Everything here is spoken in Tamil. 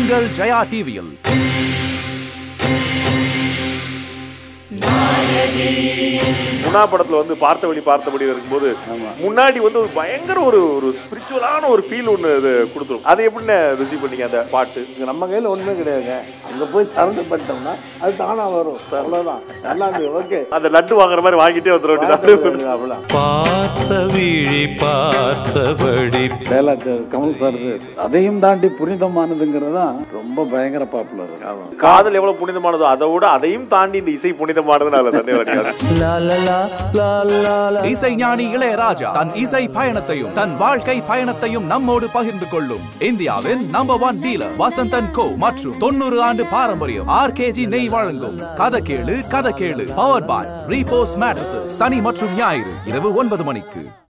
உங்கள் ஜெயா டிவியில் குணா படத்துல வந்து பார்த்தபடி பார்த்தபடி இருக்கும்போது முன்னாடி வந்து ஒரு பயங்கர ஒரு ஒரு ஸ்பிரிச்சுவலான ஒரு ஃபீல் ஒன்று இது கொடுத்துரும் அது எப்படின்னு ரிசீவ் பண்ணீங்க அந்த பாட்டு இங்க நம்ம கையில் ஒன்றுமே கிடையாதுங்க அங்கே போய் சரண்டர் பண்ணிட்டோம்னா அது தானாக வரும் அவ்வளோதான் நல்லா இருந்து ஓகே அந்த லட்டு வாங்குற மாதிரி வாங்கிட்டே வந்துட வேண்டியது அவ்வளோ பார்த்த விழி பார்த்தபடி டைலாக் கமல் சார் அதையும் தாண்டி புனிதமானதுங்கிறது தான் ரொம்ப பயங்கர பாப்புலர் காதல் எவ்வளவு புனிதமானதோ அதை விட அதையும் தாண்டி இந்த இசை புனிதமானதுன்னு அதுல சந்தேகம் கிடையாது இசை ஞானி இளையராஜா தன் இசை பயணத்தையும் தன் வாழ்க்கை பயணத்தையும் நம்மோடு பகிர்ந்து கொள்ளும் இந்தியாவின் number one dealer Vasanthan co மற்றும் தொண்ணூறு ஆண்டு பாரம்பரியம் ஆர்கேஜி நெய் வழங்கும் கதை கேளு கதை கேளு பவர் பாய் ரீபோஸ் மேட்ரஸ் சனி மற்றும் ஞாயிறு இரவு ஒன்பது மணிக்கு